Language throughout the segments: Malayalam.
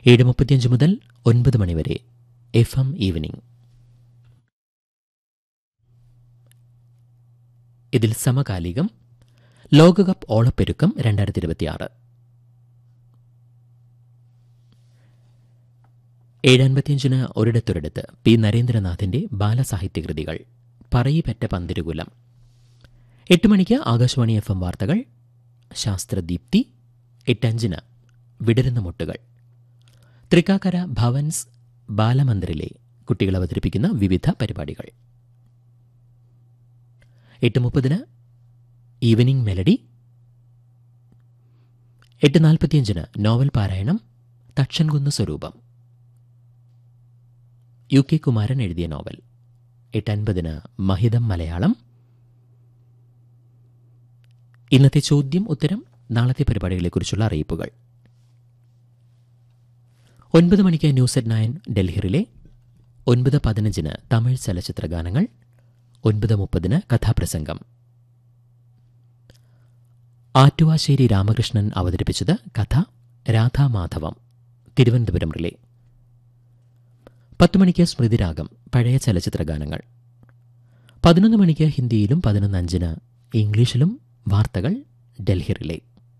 ഏഴ് മുപ്പത്തിയഞ്ച് മുതൽ ഒൻപത് മണിവരെ എഫ് എം ഈവനിംഗ് ഇതിൽ സമകാലികം ലോകകപ്പ് ഓളപ്പെരുക്കം രണ്ടായിരത്തി ഇരുപത്തിയാറ് ഏഴൻപത്തിയഞ്ചിന് ഒരിടത്തൊരിടത്ത് പി നരേന്ദ്രനാഥിന്റെ ബാലസാഹിത്യകൃതികൾ പറയിപ്പറ്റ പന്തിരുകുലം എട്ട് മണിക്ക് ആകാശവാണി എഫ് എം വാർത്തകൾ ശാസ്ത്രദീപ്തി എട്ടഞ്ചിന് വിടരുന്ന മുട്ടുകൾ തൃക്കാക്കര ഭവൻസ് ബാലമന്ദിറിലെ കുട്ടികൾ അവതരിപ്പിക്കുന്ന വിവിധ പരിപാടികൾ എട്ട് മുപ്പതിന് ഈവനിംഗ് മെലഡി എട്ട് നാൽപ്പത്തിയഞ്ചിന് നോവൽ പാരായണം തക്ഷൻകുന്ന് സ്വരൂപം യു കെ കുമാരൻ എഴുതിയ നോവൽ എട്ട് അൻപതിന് മഹിതം മലയാളം ഇന്നത്തെ ചോദ്യം ഉത്തരം നാളത്തെ പരിപാടികളെക്കുറിച്ചുള്ള അറിയിപ്പുകൾ ഒൻപത് മണിക്ക് ന്യൂസ് അറ്റ് നയൻ ഡൽഹിയിലെ ഒൻപത് പതിനഞ്ചിന് തമിഴ് ചലച്ചിത്ര ഗാനങ്ങൾ ഒൻപത് മുപ്പതിന് കഥാപ്രസംഗം ആറ്റുവാശ്ശേരി രാമകൃഷ്ണൻ അവതരിപ്പിച്ചത് കഥ രാധാമാധവം തിരുവനന്തപുരം റിലേ പത്ത് മണിക്ക് സ്മൃതിരാഗം പഴയ ചലച്ചിത്ര ഗാനങ്ങൾ പതിനൊന്ന് മണിക്ക് ഹിന്ദിയിലും പതിനൊന്ന് അഞ്ചിന് ഇംഗ്ലീഷിലും വാർത്തകൾ ഡൽഹി റിലേ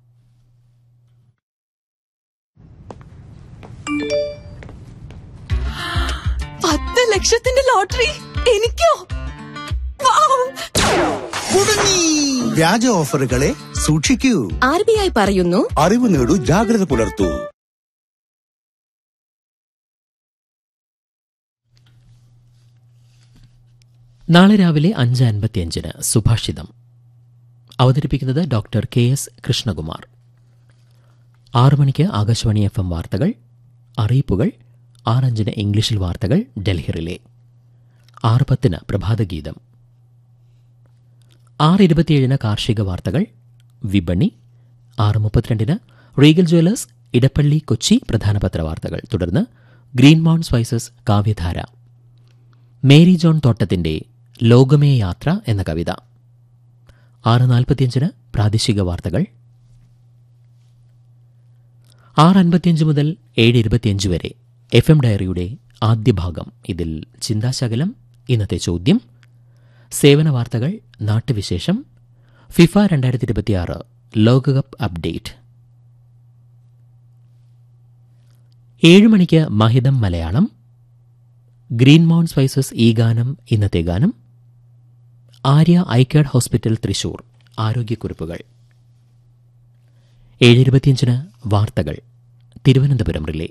പത്ത് ലക്ഷത്തിന്റെ ലോട്ടറി എനിക്കോ വൗ! കുടുങ്ങി വ്യാജ ഓഫറുകളെ സൂക്ഷിക്കൂ ആർ ബി ഐ പറയുന്നു അറിവ് നേടൂ ജാഗ്രത പുലർത്തൂ നാളെ രാവിലെ അഞ്ച് അൻപത്തിയഞ്ചിന് സുഭാഷിതം അവതരിപ്പിക്കുന്നത് ഡോക്ടർ കെ എസ് കൃഷ്ണകുമാർ ആറു മണിക്ക് ആകാശവാണി എഫ് എം വാർത്തകൾ അറിയിപ്പുകൾ ആറഞ്ചിന് ഇംഗ്ലീഷിൽ വാർത്തകൾ ഡൽഹി റിലേ ആറ് പത്തിന് പ്രഭാതഗീതം ആറ് ഇരുപത്തിയേഴിന് കാർഷിക വാർത്തകൾ വിപണി ആറ് മുപ്പത്തിരണ്ടിന് റീഗൽ ജ്വല്ലേഴ്സ് ഇടപ്പള്ളി കൊച്ചി പ്രധാന പത്രവാർത്തകൾ തുടർന്ന് ഗ്രീൻ മൗണ്ട് സ്പൈസസ് കാവ്യധാര മേരി ജോൺ തോട്ടത്തിന്റെ ലോകമേ യാത്ര എന്ന കവിത ആറ് നാൽപ്പത്തിയഞ്ചിന് പ്രാദേശിക വാർത്തകൾ ആറ് അൻപത്തിയഞ്ച് മുതൽ ഏഴ് ഇരുപത്തിയഞ്ച് വരെ എഫ് എം ഡയറിയുടെ ആദ്യ ഭാഗം ഇതിൽ ചിന്താശകലം ഇന്നത്തെ ചോദ്യം സേവന വാർത്തകൾ നാട്ടുവിശേഷം ഫിഫ രണ്ടായിരത്തി ഇരുപത്തിയാറ് ലോകകപ്പ് അപ്ഡേറ്റ് ഏഴ് മണിക്ക് മഹിതം മലയാളം ഗ്രീൻ മൗണ്ട് സ്പൈസസ് ഈ ഗാനം ഇന്നത്തെ ഗാനം ആര്യ ഐക്കേഡ് ഹോസ്പിറ്റൽ തൃശൂർ ആരോഗ്യക്കുറിപ്പുകൾ ഏഴ് ഇരുപത്തിയഞ്ചിന് വാർത്തകൾ തിരുവനന്തപുരം റിലേ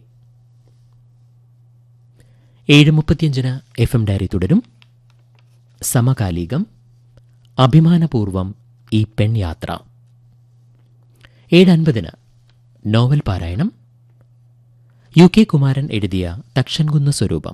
ഏഴ് മുപ്പത്തിയഞ്ചിന് എഫ് എം ഡയറി തുടരും സമകാലികം അഭിമാനപൂർവം ഈ പെൺയാത്ര ഏഴ് അൻപതിന് നോവൽ പാരായണം യു കെ കുമാരൻ എഴുതിയ തക്ഷൻകുന്ന് സ്വരൂപം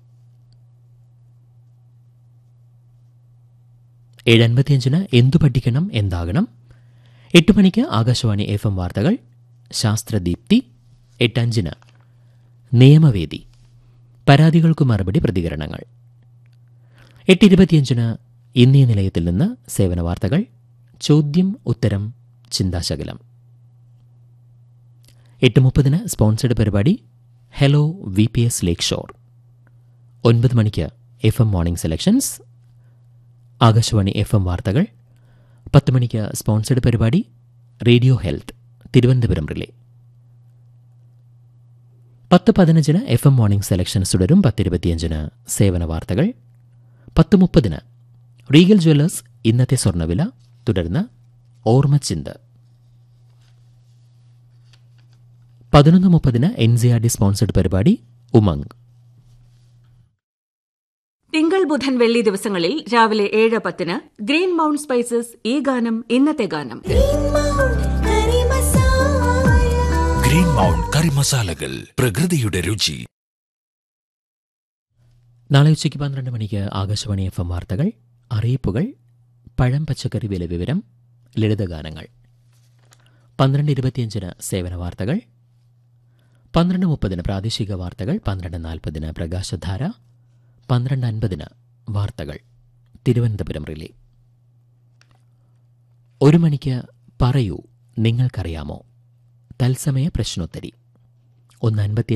ഏഴ് അൻപത്തിയഞ്ചിന് എന്തു പഠിക്കണം എന്താകണം എട്ട് മണിക്ക് ആകാശവാണി എഫ് എം വാർത്തകൾ ശാസ്ത്രദീപ്തി എട്ടഞ്ചിന് നിയമവേദി പരാതികൾക്ക് മറുപടി പ്രതികരണങ്ങൾ എട്ട് ഇരുപത്തിയഞ്ചിന് ഇന്നീ നിലയത്തിൽ നിന്ന് സേവന വാർത്തകൾ ചോദ്യം ഉത്തരം ചിന്താശകലം എട്ട് മുപ്പതിന് സ്പോൺസർഡ് പരിപാടി hello V P S lakeshore ഒൻപത് മണിക്ക് F M morning selections Akashvani F M വാർത്തകൾ പത്ത് മണിക്ക് സ്പോൺസർഡ് പരിപാടി റേഡിയോ ഹെൽത്ത് തിരുവനന്തപുരം റിലേ പത്ത് പതിനഞ്ചിന് എഫ് എം മോർണിംഗ് സെലക്ഷൻസ് തുടരും പത്തിരുപത്തിയഞ്ചിന് സേവന വാർത്തകൾ പത്ത് മുപ്പതിന് റീഗൽ ജ്വല്ലേഴ്സ് ഇന്നത്തെ സ്വർണ്ണവില തുടർന്ന് ഓർമ്മച്ചിന്ത് പതിനൊന്ന് മുപ്പതിന് N C R D sponsored പരിപാടി ഉമംഗ് തിങ്കൾ ബുധൻ വെള്ളി ദിവസങ്ങളിൽ രാവിലെ ഏഴ് പത്തിന് ഗ്രീൻ മൗണ്ട് സ്പൈസസ് ഈ ഗാനം ഇന്നത്തെ ഗാനം ഗ്രീൻ മൗണ്ട് കറി മസാലകൾ പ്രകൃതിയുടെ രുചി നാളെ ഉച്ചയ്ക്ക് പന്ത്രണ്ട് മണിക്ക് ആകാശവാണി എഫ് എം വാർത്തകൾ അറിയിപ്പുകൾ പഴം പച്ചക്കറി വില വിവരം ലളിതഗാനങ്ങൾ പന്ത്രണ്ട് ഇരുപത്തിയഞ്ചിന് സേവന വാർത്തകൾ പന്ത്രണ്ട് മുപ്പതിന് പ്രാദേശിക വാർത്തകൾ പന്ത്രണ്ട് നാൽപ്പതിന് പ്രകാശധാര പന്ത്രണ്ട് അൻപതിന് വാർത്തകൾ തിരുവനന്തപുരം റിലേ ഒരു മണിക്ക് പറയൂ നിങ്ങൾക്കറിയാമോ തത്സമയ പ്രശ്നോത്തരി ഒന്ന് അൻപത്തി